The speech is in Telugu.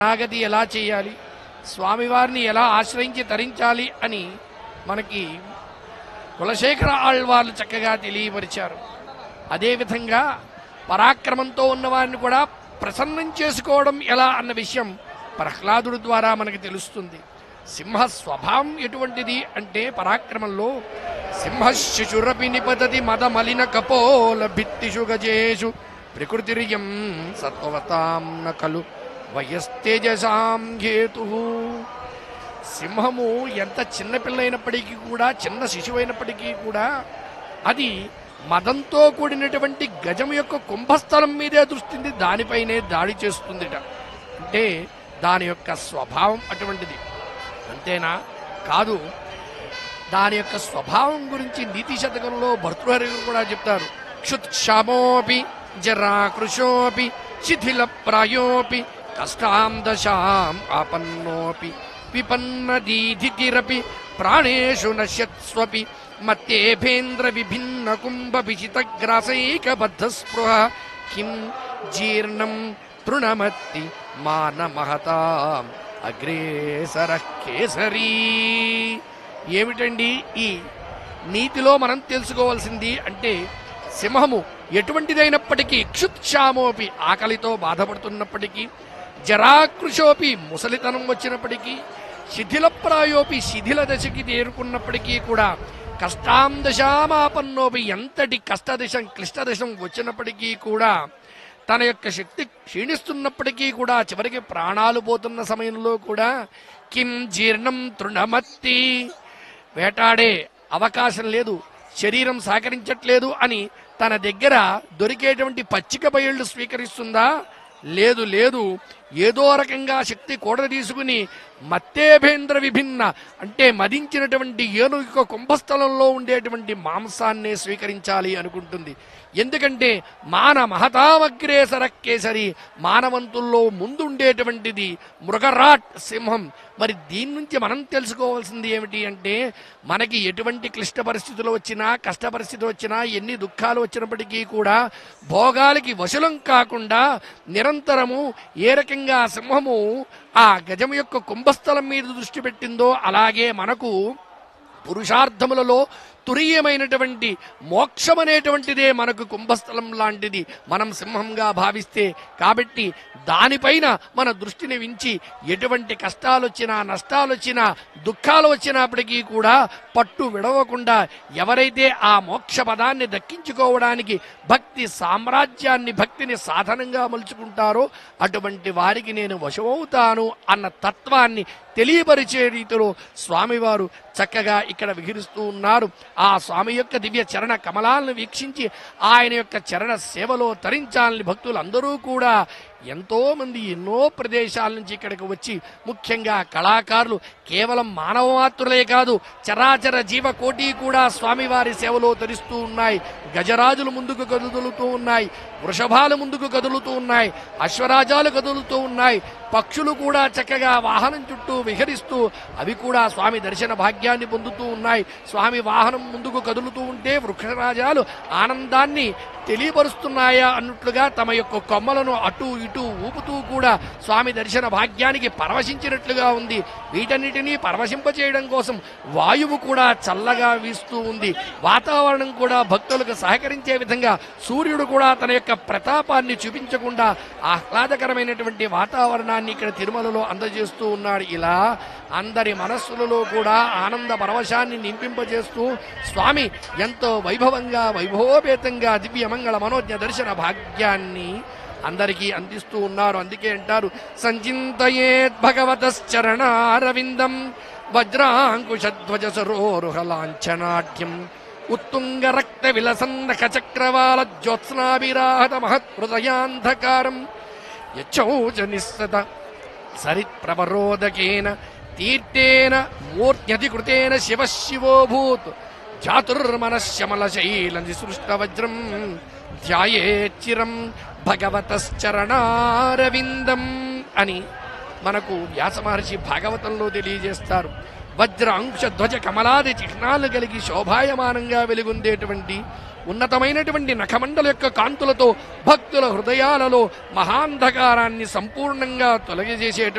నాగతి ఎలా చేయాలి స్వామివారిని ఎలా ఆశ్రయించి తరించాలి అని మనకి కులశేఖర ఆళ్వార్లు చక్కగా తెలియపరిచారు అదేవిధంగా పరాక్రమంతో ఉన్నవారిని కూడా ప్రసన్నం చేసుకోవడం ఎలా అన్న విషయం ప్రహ్లాదుడి ద్వారా మనకి తెలుస్తుంది సింహ స్వభావం ఎటువంటిది అంటే పరాక్రమంలో సింహ శిశురపి నిపతతి మద మలిన కపోల భిత్తిషు గజేషు ప్రకృతిరియం సత్వతాం న ఖలు వయస్తేజసాం హేతు సింహము ఎంత చిన్న పిల్ల అయినప్పటికీ కూడా చిన్న శిశువు అయినప్పటికీ కూడా అది మదంతో కూడినటువంటి గజం యొక్క కుంభస్థలం మీదే దృష్టింది దానిపైనే దాడి చేస్తుందిట అంటే దాని యొక్క స్వభావం అటువంటిది అంతేనా కాదు దాని యొక్క స్వభావం గురించి నీతి శతకంలో భర్తృహరి గారు కూడా చెప్తారు క్షుత్క్షామోపి జరాకృశోపి శిథిల ప్రాయోపి కష్టాం దశాం ఆపన్నోపి విపన్నదీధితిరపి ప్రాణేషు నశ్యత్స్వపి మత్తేభేంద్ర విభిన్న కుంభ విచితగ్రాసైక బద్ధ స్పృహ కిం జీర్ణం తృణమత్తి మాన మహతాం అగ్రేసర కేసరీ ఏమిటండి ఈ నీతిలో మనం తెలుసుకోవాల్సింది అంటే సింహము ఎటువంటిదైనప్పటికీ క్షుత్క్షామోపి ఆకలితో బాధపడుతున్నప్పటికీ జరాకృశోపి ముసలితనం వచ్చినప్పటికీ శిథిలప్రాయోపి శిథిల దశకి చేరుకున్నప్పటికీ కూడా కష్టాం దశామాపన్నోపి ఎంతటి కష్టదశం క్లిష్టదశం వచ్చినప్పటికీ కూడా తన యొక్క శక్తి క్షీణిస్తున్నప్పటికీ కూడా చివరికి ప్రాణాలు పోతున్న సమయంలో కూడా కిం జీర్ణం తృణమత్తి వేటాడే అవకాశం లేదు శరీరం సహకరించట్లేదు అని తన దగ్గర దొరికేటువంటి పచ్చిక బయళ్ళు స్వీకరిస్తుందా లేదు లేదు ఏదో రకంగా శక్తి కూడ తీసుకుని మత్తేభేంద్ర విభిన్న అంటే మదించినటువంటి ఏనుగు యొక్క కుంభస్థలంలో ఉండేటువంటి మాంసాన్నే స్వీకరించాలి అనుకుంటుంది ఎందుకంటే మాన మహతామగ్రేసర కేసరి మానవంతుల్లో ముందుండేటువంటిది మృగరాట్ సింహం మరి దీని నుంచి మనం తెలుసుకోవాల్సింది ఏమిటి అంటే మనకి ఎటువంటి క్లిష్ట పరిస్థితులు వచ్చినా కష్ట పరిస్థితులు వచ్చినా ఎన్ని దుఃఖాలు వచ్చినప్పటికీ కూడా భోగాలకి వశలం కాకుండా నిరంతరము ఏ రకంగా సింహము ఆ గజము యొక్క కుంభస్థలం మీద దృష్టి పెట్టిందో అలాగే మనకు పురుషార్థములలో తురీయమైనటువంటి మోక్షం అనేటువంటిదే మనకు కుంభస్థలం లాంటిది మనం సింహంగా భావిస్తే కాబట్టి దానిపైన మన దృష్టిని వించి ఎటువంటి కష్టాలు వచ్చినా నష్టాలు వచ్చినా దుఃఖాలు వచ్చినప్పటికీ కూడా పట్టు విడవకుండా ఎవరైతే ఆ మోక్ష పదాన్ని దక్కించుకోవడానికి భక్తి సామ్రాజ్యాన్ని భక్తిని సాధనంగా మలుచుకుంటారో అటువంటి వారికి నేను వశమవుతాను అన్న తత్వాన్ని తెలియపరిచే రీతిలో స్వామివారు చక్కగా ఇక్కడ విహరిస్తూ ఉన్నారు ఆ స్వామి యొక్క దివ్య చరణ కమలాలను వీక్షించి ఆయన యొక్క చరణ సేవలో తరించాలని భక్తులందరూ కూడా ఎంతో మంది ఎన్నో ప్రదేశాల నుంచి ఇక్కడికి వచ్చి ముఖ్యంగా కళాకారులు కేవలం మానవ మాత్రులే కాదు చరాచర జీవ కోటి కూడా స్వామివారి సేవలో తరిస్తూ ఉన్నాయి గజరాజులు ముందుకు కదులుతూ ఉన్నాయి వృషభాలు ముందుకు కదులుతూ ఉన్నాయి అశ్వరాజాలు కదులుతూ ఉన్నాయి పక్షులు కూడా చక్కగా వాహనం చుట్టూ విహరిస్తూ అవి కూడా స్వామి దర్శన భాగ్యాన్ని పొందుతూ ఉన్నాయి స్వామి వాహనం ముందుకు కదులుతూ ఉంటే వృక్షరాజాలు ఆనందాన్ని తెలియపరుస్తున్నాయా అన్నట్లుగా తమ యొక్క కొమ్మలను అటు ఇటు ఊపుతూ కూడా స్వామి దర్శన భాగ్యానికి పరవశించినట్లుగా ఉంది వీటన్నిటినీ పరవశింపచేయడం కోసం వాయువు కూడా చల్లగా వీస్తూ ఉంది వాతావరణం కూడా భక్తులకు సహకరించే విధంగా సూర్యుడు కూడా తన యొక్క ప్రతాపాన్ని చూపించకుండా ఆహ్లాదకరమైనటువంటి వాతావరణాన్ని ఇక్కడ తిరుమలలో అందజేస్తూ ఉన్నాడు ఇలా అందరి మనస్సులలో కూడా ఆనంద పరవశాన్ని నింపింపజేస్తూ స్వామి ఎంతో వైభవంగా వైభవోపేతంగా దివ్యమంగళ మనోజ్ఞ దర్శన భాగ్యాన్ని అందరికీ అందిస్తూ ఉన్నారు అందుకే అంటారు సంచింతయేత్ భగవతశ్చరణారవిందం వజ్రాంకుశధ్వజ సరోరుహలాంఛనాఢ్యం ఉత్తుంగ రక్త విలసన్నక చక్రవాల జ్యోత్స్నాభిరాహత మహత్హృదయాంధకారం యచ్చౌచ నిస్సత సరిత్ప్రవరోదకేన తీర్థేన మూర్త్యధికృతేన శివ శివోభూత్ చాతుర్మనశ్యమల శైల నిసృష్ట వజ్రం ధ్యాయేచ్చిరం భగవతశ్చరణారవిందం అని మనకు వ్యాస మహర్షి భాగవతంలో తెలియజేస్తారు వజ్ర అంశ ధ్వజ కమలాది చిహ్నాలు కలిగి శోభాయమానంగా వెలుగొందేటువంటి ఉన్నతమైనటువంటి నఖమండల యొక్క కాంతులతో భక్తుల హృదయాలలో మహాంధకారాన్ని సంపూర్ణంగా తొలగజేసేటువంటి